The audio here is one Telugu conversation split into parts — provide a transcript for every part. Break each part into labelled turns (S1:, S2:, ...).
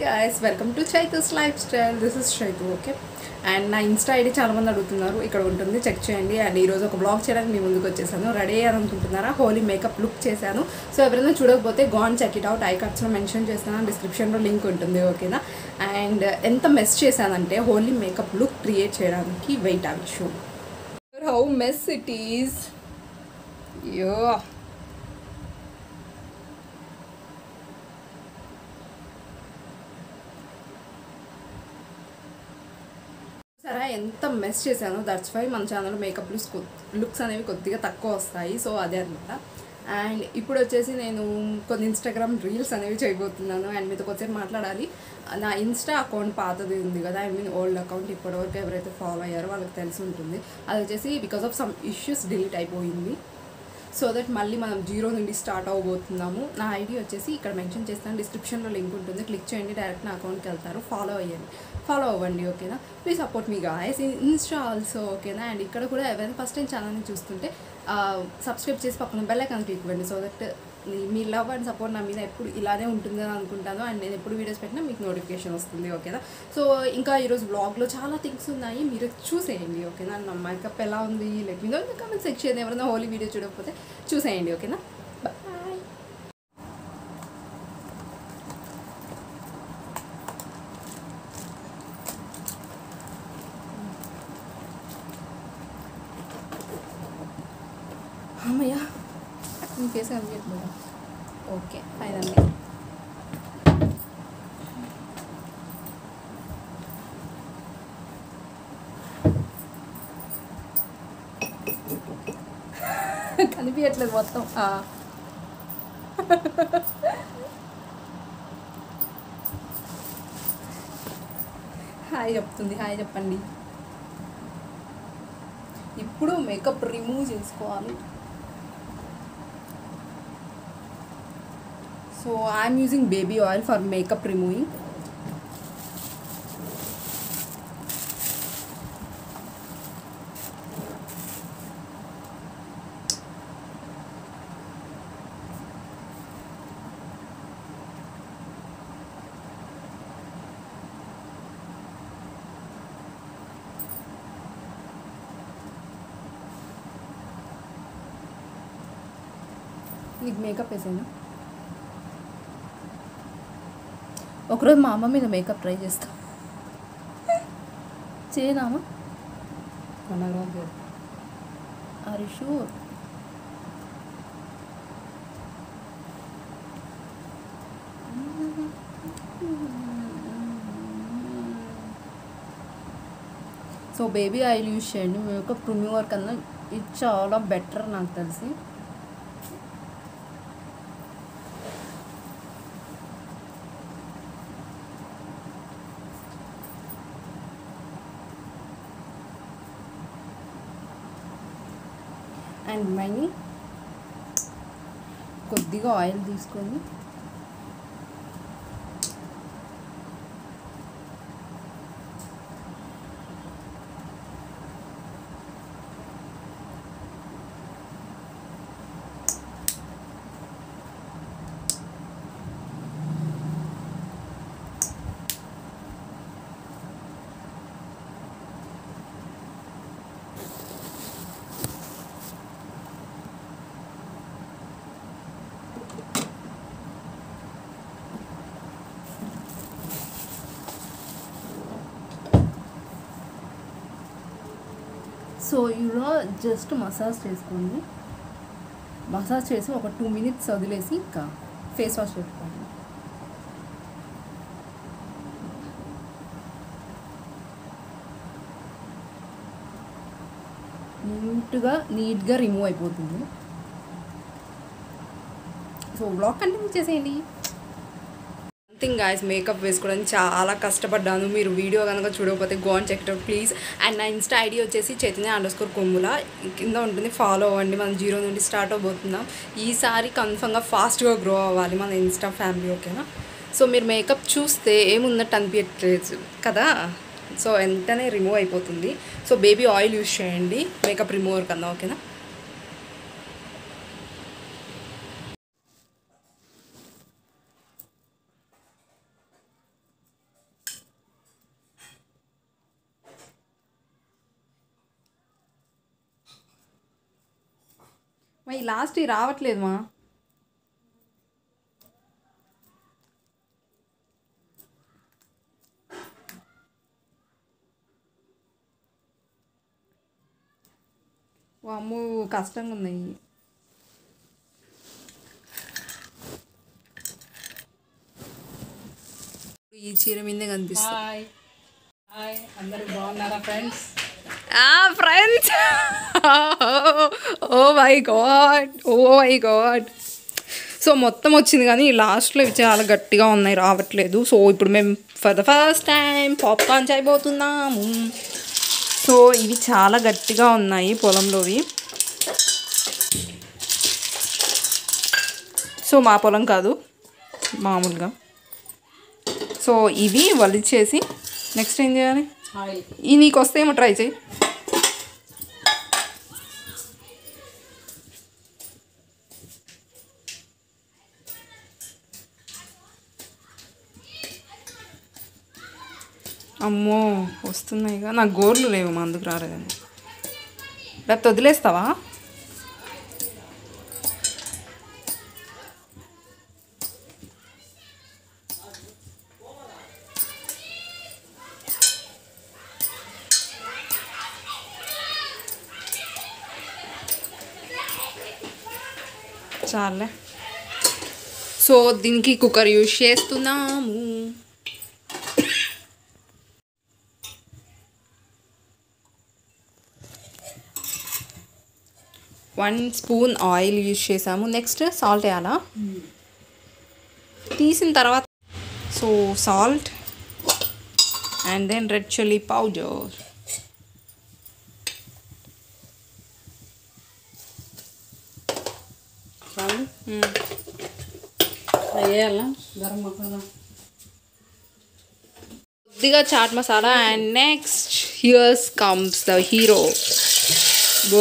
S1: Guys welcome to Chaitu's life style this is Chaitu okay and నా ఇన్స్టా ఐడి చాలా మంది అడుగుతున్నారు ఇక్కడ ఉంటుంది చెక్ చేయండి అండ్ ఈరోజు ఒక బ్లాగ్ చేయడానికి మీ ముందుకు వచ్చేసాను రెడీ అయ్యాను అనుకుంటున్నారా హోలీ మేకప్ లుక్ చేశాను సో ఎవరైనా చూడకపోతే gone check it out I కార్డ్స్లో మెన్షన్ చేస్తాను డిస్క్రిప్షన్లో లింక్ ఉంటుంది ఓకేనా అండ్ ఎంత మెస్ చేశానంటే హోలీ మేకప్ లుక్ క్రియేట్ చేయడానికి వెయిట్ ఆ విషయం హౌ మెస్ ఇట్ ఈస్ యో సరే ఎంత మెస్ చేశాను దట్స్ వై మన ఛానల్లో మేకప్ లుక్స్ లుక్స్ అనేవి కొద్దిగా తక్కువ వస్తాయి సో అదే అనమాట అండ్ ఇప్పుడు వచ్చేసి నేను కొన్ని ఇన్స్టాగ్రామ్ రీల్స్ అనేవి చేయబోతున్నాను అండ్ మీతో కొద్దిసేపు మాట్లాడాలి నా ఇన్స్టా అకౌంట్ పాతది ఉంది కదా ఐ మీన్ ఓల్డ్ అకౌంట్ ఇప్పటివరకు ఎవరైతే ఫాలో అయ్యారో వాళ్ళకి తెలిసి ఉంటుంది అది వచ్చేసి because of some issues delete అయిపోయింది సో దట్ మళ్ళీ మనం జీరో నుండి స్టార్ట్ అవ్వబోతున్నాము నా ఐడి వచ్చేసి ఇక్కడ మెన్షన్ చేస్తాను డిస్క్రిప్షన్లో లింక్ ఉంటుంది క్లిక్ చేయండి డైరెక్ట్ నా అకౌంట్కి వెళ్తారు ఫాలో అయ్యండి ఫాలో అవ్వండి ఓకేనా ప్లీజ్ సపోర్ట్ మీ గాయస్ ఇన్స్టా ఆల్సో ఓకేనా అండ్ ఇక్కడ కూడా ఎవరైనా ఫస్ట్ టైం ఛానల్ని చూస్తుంటే సబ్స్క్రైబ్ చేసి పక్కన బెల్ ఐకాన్ క్లిక్ ఇవ్వండి సో దట్ మీ లవ్ అండ్ సపోర్ట్ నా మీద ఎప్పుడు ఇలానే ఉంటుంది అని అనుకుంటాను అండ్ నేను ఎప్పుడు వీడియోస్ పెట్టినా మీకు నోటిఫికేషన్ వస్తుంది ఓకేనా సో ఇంకా ఈరోజు బ్లాగ్లో చాలా థింగ్స్ ఉన్నాయి మీరు చూసేయండి ఓకేనా నా మేకప్ ఎలా ఉంది let me know in comment section ఎవరైనా హోలీ వీడియో చూడకపోతే చూసేయండి ఓకేనా బాయ్ అమ్మయ్య నీ ఫేస్ కనిపించట్లేదా ఓకే ఫైనల్లీ కనిపించట్లేదు మొత్తం ఆ. హాయ్ చెప్తుంది హాయ్ చెప్పండి ఇప్పుడు మేకప్ రిమూవ్ చేసుకోవాలి so I'm using baby oil for makeup removing నీకు మేకప్ వేసాను ఒకరోజు మా అమ్మ మీద మేకప్ ట్రై చేస్తా చేయనామా or sure so baby oil use చేయండి మేకప్ రిమూవర్ కన్నా ఇది చాలా బెటర్ నాకు తెలిసి అండ్ మనీ కొద్దిగా ఆయిల్ తీసుకొని సో ఇలా జస్ట్ మసాజ్ చేసుకోండి మసాజ్ చేసి ఒక టూ మినిట్స్ వదిలేసి ఇంకా ఫేస్ వాష్ పెట్టుకోండి నీట్గా నీట్గా రిమూవ్ అయిపోతుంది సో బ్లాగ్ కంటిన్యూ చేసేయండి థింగ్ గాయస్ మేకప్ వేసుకోవడానికి చాలా కష్టపడ్డాను మీరు వీడియో కనుక చూడకపోతే gone check out please and నా ఇన్స్టా ఐడి వచ్చేసి చైతన్య అండర్ స్కోర్ కొమ్ముల కింద ఉంటుంది ఫాలో అవ్వండి మనం జీరో నుండి స్టార్ట్ అవబోతున్నాం ఈసారి కన్ఫర్మ్గా ఫాస్ట్గా గ్రో అవ్వాలి మన ఇన్స్టా ఫ్యామిలీ ఓకేనా సో మీరు మేకప్ చూస్తే ఏమున్నట్టు అనిపించట్లేదు కదా సో వెంటనే రిమూవ్ అయిపోతుంది సో బేబీ ఆయిల్ యూస్ చేయండి మేకప్ రిమూవర్ కన్నా ఓకేనా మరి లాస్ట్ రావట్లేదు మా వామ్ము కష్టంగా ఉన్నాయి ఈ చీర మీదే కనిపిస్తుంది
S2: హాయ్ హాయ్ అందరూ బాగున్నారా friends
S1: friends oh my god oh my god so మొత్తం వచ్చింది కానీ లాస్ట్లో ఇవి చాలా గట్టిగా ఉన్నాయి రావట్లేదు సో ఇప్పుడు మేము for the first time popcorn చేయబోతున్నాము సో ఇవి చాలా గట్టిగా ఉన్నాయి పొలంలోవి సో మా పొలం కాదు మామూలుగా సో ఇవి వలిచేసి నెక్స్ట్ ఏం చేయాలి
S2: హాయ్
S1: ఈ నీకు వస్తేమో ట్రై చేయి అమ్మో వస్తున్నాయిగా నాకు గోర్లు లేవు మా అందుకు రాలేదని లేకపోతే వదిలేస్తావా చాలే సో దీనికి కుక్కర్ యూజ్ చేస్తున్నాము వన్ స్పూన్ ఆయిల్ యూజ్ చేసాము నెక్స్ట్ సాల్ట్ వేయాలా తీసిన తర్వాత so salt and then red chilli powder
S2: చాలు వేయాలా గరం మసాలా
S1: కొద్దిగా chaat masala and next here's comes the hero గో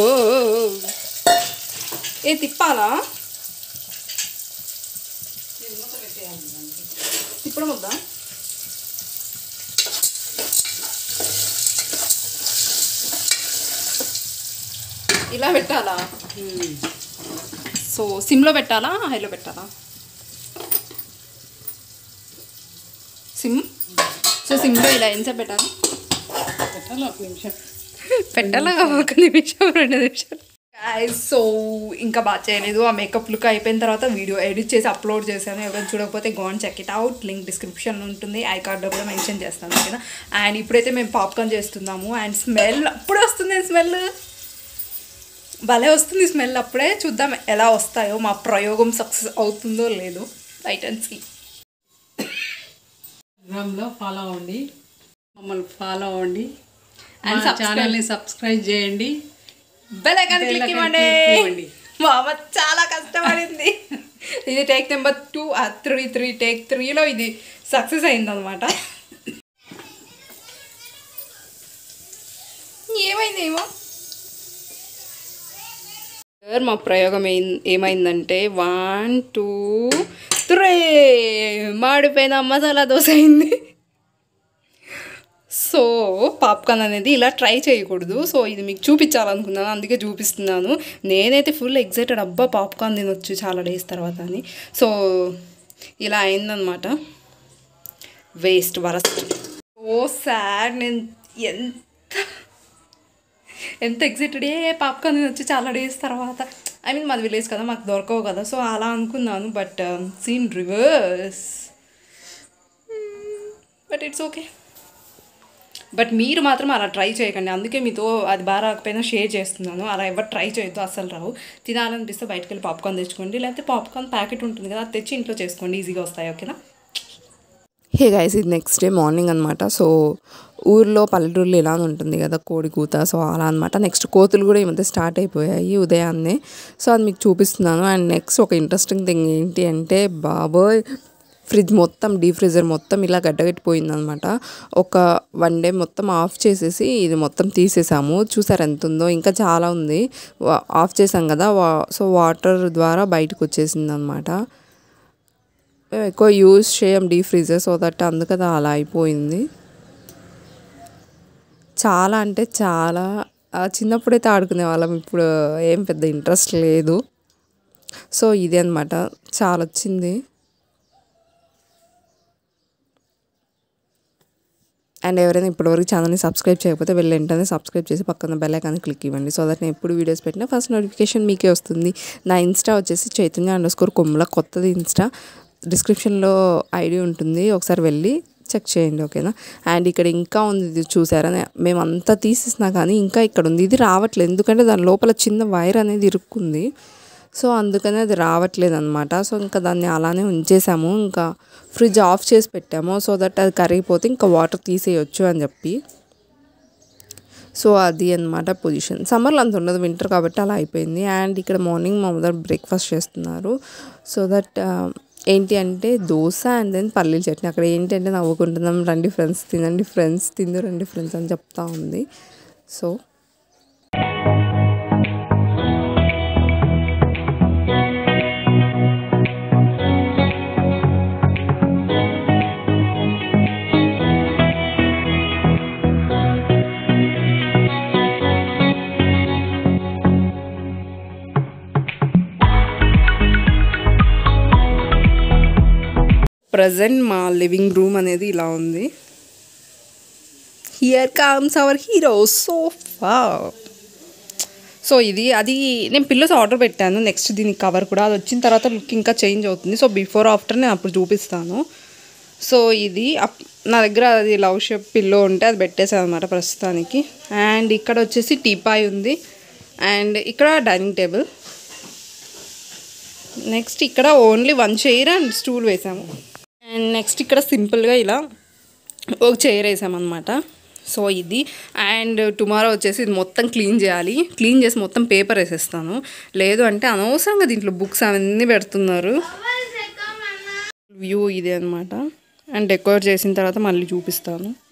S1: ఏ తిప్పాలా తిప్పడం వద్దా ఇలా పెట్టాలా సో సిమ్లో పెట్టాలా హైలో పెట్టాలా సిమ్ సో సిమ్లో ఇలా ఎంతసేపు పెట్టాలి
S2: పెట్టాలి ఒక నిమిషం
S1: పెట్టాలా ఒక నిమిషం రెండు నిమిషాలు సో ఇంకా బాగా చేయలేదు ఆ మేకప్ లుక్ అయిపోయిన తర్వాత వీడియో ఎడిట్ చేసి అప్లోడ్ చేశాను ఎవరైనా చూడకపోతే gone check it out link description ఉంటుంది ఐ కార్డ్లో కూడా మెన్షన్ చేస్తాను ఓకేనా అండ్ ఇప్పుడైతే మేము పాప్కార్న్ చేస్తున్నాము అండ్ స్మెల్ అప్పుడే వస్తుంది స్మెల్ భలే వస్తుంది స్మెల్ అప్పుడే చూద్దాం ఎలా వస్తాయో మా ప్రయోగం సక్సెస్ అవుతుందో లేదో రైట్ అండ్ సీ
S2: ఇన్స్టాగ్రామ్లో ఫాలో అవ్వండి మమ్మల్ని ఫాలో అవ్వండి
S1: And
S2: అండ్
S1: subscribe.
S2: ఛానల్ని సబ్స్క్రైబ్ చేయండి
S1: bell icon
S2: Bell
S1: click
S2: icon
S1: ఇవ్వండి
S2: click ఇవ్వండి.
S1: మా అమ్మ చాలా కష్టపడింది ఇది take number two three three take త్రీలో ఇది సక్సెస్ అయిందనమాట ఏమైంది ఏమో సార్ మా ప్రయోగం ఏం- ఏమైందంటే వన్ టూ త్రీ మాడిపోయిన మసాలా దోశ అయింది సో పాప్కార్న్ అనేది ఇలా ట్రై చేయకూడదు సో ఇది మీకు చూపించాలనుకున్నాను అందుకే చూపిస్తున్నాను నేనైతే ఫుల్ ఎగ్జైటెడ్ అబ్బా పాప్కార్న్ తినొచ్చు చాలా డేస్ తర్వాత అని సో ఇలా అయిందనమాట వేస్ట్ వరస్ట్ ఓ సాడ్ నేను ఎంత ఎంత ఎగ్జైటెడ్ ఏ పాప్కార్న్ తినొచ్చు చాలా డేస్ తర్వాత ఐ మీన్ మాది విలేజ్ కదా మాకు దొరకవు కదా సో అలా అనుకున్నాను but scene reverse but it's okay but మీరు మాత్రం అలా ట్రై చేయకండి అందుకే మీతో అది బాగా రాకపోయినా షేర్ చేస్తున్నాను అలా ఎవరు ట్రై చేయొద్దు అస్సలు రావు తినాలనిపిస్తే బయటకు వెళ్ళి పాప్కార్న్ తెచ్చుకోండి లేకపోతే పాప్కార్న్ ప్యాకెట్ ఉంటుంది కదా అది తెచ్చి ఇంట్లో చేసుకోండి ఈజీగా వస్తాయి ఓకేనా హే గైస్ ఇది నెక్స్ట్ డే మార్నింగ్ అనమాట సో ఊర్లో పల్లెటూరులో ఇలా ఉంటుంది కదా కోడి కూత సో అలా అనమాట నెక్స్ట్ కోతులు కూడా ఈ మధ్య స్టార్ట్ అయిపోయాయి ఉదయాన్నే సో అది మీకు చూపిస్తున్నాను అండ్ నెక్స్ట్ ఒక ఇంట్రెస్టింగ్ థింగ్ ఏంటి అంటే బాబోయ్ ఫ్రిడ్జ్ మొత్తం డీ ఫ్రీజర్ మొత్తం ఇలా గడ్డగట్టిపోయిందనమాట ఒక వన్ డే మొత్తం ఆఫ్ చేసేసి ఇది మొత్తం తీసేసాము చూసారు ఎంత ఉందో ఇంకా చాలా ఉంది వా- ఆఫ్ చేసాం కదా వా సో వాటర్ ద్వారా బయటకు వచ్చేసింది అనమాట మేము ఎక్కువ యూజ్ చేయం డీ ఫ్రీజర్ సో దట్ అందుకది అలా అయిపోయింది చాలా అంటే చాలా ఆ, చిన్నప్పుడైతే ఆడుకునే వాళ్ళం ఇప్పుడు ఏం పెద్ద ఇంట్రెస్ట్ లేదు సో ఇది అనమాట చాలా వచ్చింది అండ్ ఎవరైనా ఇప్పటివరకు ఛానల్ని సబ్స్క్రైబ్ చేయకపోతే వెళ్ళి వెంటనే సబ్స్క్రైబ్ చేసి పక్కన బెల్ ఐకాన్ క్లిక్ ఇవ్వండి సో దట్ నేను ఎప్పుడు వీడియోస్ పెట్టినా ఫస్ట్ నోటిఫికేషన్ మీకే వస్తుంది నా ఇన్స్టా వచ్చేసి చైతన్య అండర్ స్కోర్ కొమ్ముల కొత్తది ఇన్స్టా డిస్క్రిప్షన్లో ఐడి ఉంటుంది ఒకసారి వెళ్ళి చెక్ చేయండి ఓకేనా అండ్ ఇక్కడ ఇంకా ఉంది ఇది చూసారా నే- మేమంతా తీసేసినా కానీ ఇంకా ఇక్కడ ఉంది ఇది రావట్లేదు ఎందుకంటే దాని లోపల చిన్న వైర్ అనేది ఇరుక్కుంది సో అందుకనే అది రావట్లేదు అనమాట సో ఇంకా దాన్ని అలానే ఉంచేసాము ఇంకా ఫ్రిడ్జ్ ఆఫ్ చేసి పెట్టాము సో దట్ అది కరిగిపోతే ఇంకా వాటర్ తీసేయొచ్చు అని చెప్పి సో అది అన్నమాట పొజిషన్ సమ్మర్లో అంత ఉండదు వింటర్ కాబట్టి అలా అయిపోయింది అండ్ ఇక్కడ మార్నింగ్ మా మదర్ బ్రేక్ఫాస్ట్ చేస్తున్నారు సో దట్ ఏంటి అంటే దోశ అండ్ దెన్ పల్లీల చట్నీ అక్కడ ఏంటంటే నవ్వుకుంటున్నాం రండి ఫ్రెండ్స్ తినండి ఫ్రెండ్స్ తిందు రండి ఫ్రెండ్స్ అని చెప్తా ఉంది సో ప్రజెంట్ మా లివింగ్ రూమ్ అనేది ఇలా ఉంది here comes our hero sofa so ఇది అది నేను పిల్లోస్ ఆర్డర్ పెట్టాను నెక్స్ట్ దీనికి కవర్ కూడా అది వచ్చిన తర్వాత లుక్ ఇంకా చేంజ్ అవుతుంది సో బిఫోర్ ఆఫ్టర్ నేను అప్పుడు చూపిస్తాను సో ఇది అప్- నా దగ్గర అది లవ్ షేప్ పిల్లో ఉంటే అది పెట్టేసాను అనమాట ప్రస్తుతానికి అండ్ ఇక్కడ వచ్చేసి టీపాయ్ ఉంది అండ్ ఇక్కడ డైనింగ్ టేబుల్ నెక్స్ట్ ఇక్కడ only one chair and stool వేసాము అండ్ నెక్స్ట్ ఇక్కడ సింపుల్గా ఇలా ఒక చైర్ వేసామన్నమాట సో ఇది అండ్ టుమారో వచ్చేసి ఇది మొత్తం క్లీన్ చేయాలి క్లీన్ చేసి మొత్తం పేపర్ వేసేస్తాను లేదు అంటే అనవసరంగా దీంట్లో బుక్స్ అవన్నీ పెడుతున్నారు వ్యూ ఇది అనమాట అండ్ డెకోర్ చేసిన తర్వాత మళ్ళీ చూపిస్తాను